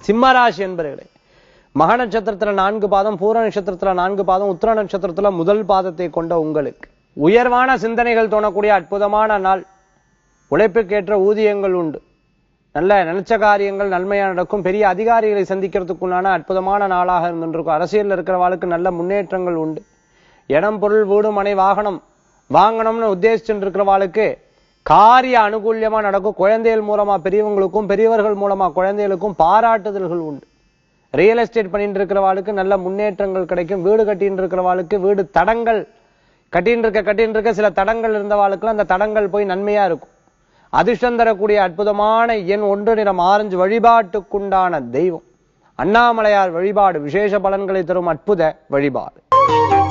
சிம்மராசி என்பர்களே மக நட்சத்திரத்துல நான்கு பாதம் பூர நட்சத்திரத்துல நான்கு பாதம் உத்திர நட்சத்திரத்துல முதல் பாதத்தை கொண்ட உங்களுக்கு உயர்வான சிந்தனைகள் தோணக்கூடிய அற்புதமான நாள் உழைப்புக்கேற்ற ஊதியங்கள் உண்டு நல்ல நினைச்ச காரியங்கள் நன்மையா நடக்கும் பெரிய அதிகாரிகளை சந்திக்கிறதுக்குள்ளான அற்புதமான நாளாக இருந்துருக்கும் அரசியல்ல இருக்கிறவாளுக்கு நல்ல முன்னேற்றங்கள் உண்டு இடம் பொருள் வீடு மனை வாகனம் வாங்கணும்னு உத்தேசிச்சுட்டு இருக்கிறவாளுக்கு காரிய அனுகூல்யமா நடக்கும் குழந்தைகள் மூலமா பெரியவங்களுக்கும் பெரியவர்கள் மூலமா குழந்தைகளுக்கும் பாராட்டுதல்கள் உண்டு ரியல் எஸ்டேட் பண்ணிட்டு இருக்கிறவாளுக்கு நல்ல முன்னேற்றங்கள் கிடைக்கும் வீடு கட்டின்னு இருக்கிறவாளுக்கு வீடு தடங்கள் கட்டின்னு இருக்க கட்டின்னு இருக்க சில தடங்கள் இருந்தவாளுக்குலாம் அந்த தடங்கள் போய் நன்மையா இருக்கும் அதிர்ஷ்டம் தரக்கூடிய அற்புதமான எண் ஒன்று நிறம் ஆரஞ்சு வழிபாட்டுக்குண்டான தெய்வம் அண்ணாமலையார் வழிபாடு விசேஷ பலன்களை தரும் அற்புத வழிபாடு